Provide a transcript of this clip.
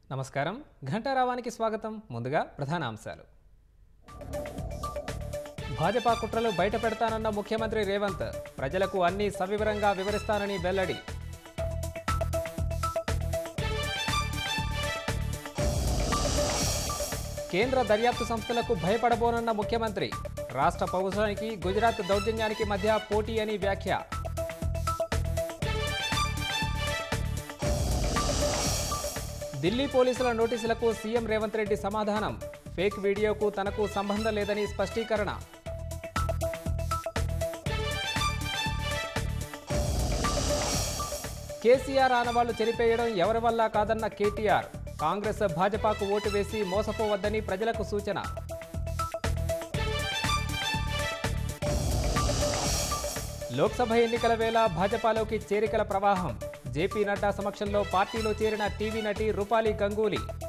నమస్కారం ఘంటారావానికి స్వాగతం ముందుగా ప్రధాన అంశాలు భాజపా కుట్రలు బయట పెడతానన్న ముఖ్యమంత్రి రేవంత్ ప్రజలకు అన్ని సవివరంగా వివరిస్తానని వెల్లడి కేంద్ర దర్యాప్తు సంస్థలకు భయపడబోనన్న ముఖ్యమంత్రి రాష్ట్ర పౌరుషానికి గుజరాత్ దౌర్జన్యానికి మధ్య పోటీ అని వ్యాఖ్య ఢిల్లీ పోలీసుల నోటీసులకు సీఎం రేవంత్ రెడ్డి సమాధానం ఫేక్ వీడియోకు తనకు సంబంధం లేదని స్పష్టీకరణ కేసీఆర్ ఆనవాళ్లు చెరిపేయడం ఎవరి వల్ల కాదన్న కేటీఆర్ కాంగ్రెస్ భాజపాకు ఓటు వేసి మోసపోవద్దని ప్రజలకు సూచన లోక్సభ ఎన్నికల వేళ భాజపాలోకి చేరికల ప్రవాహం జేపీ నడ్డా సమక్షంలో పార్టీలో చేరిన టీవీ నటి రూపాలి గంగూలీ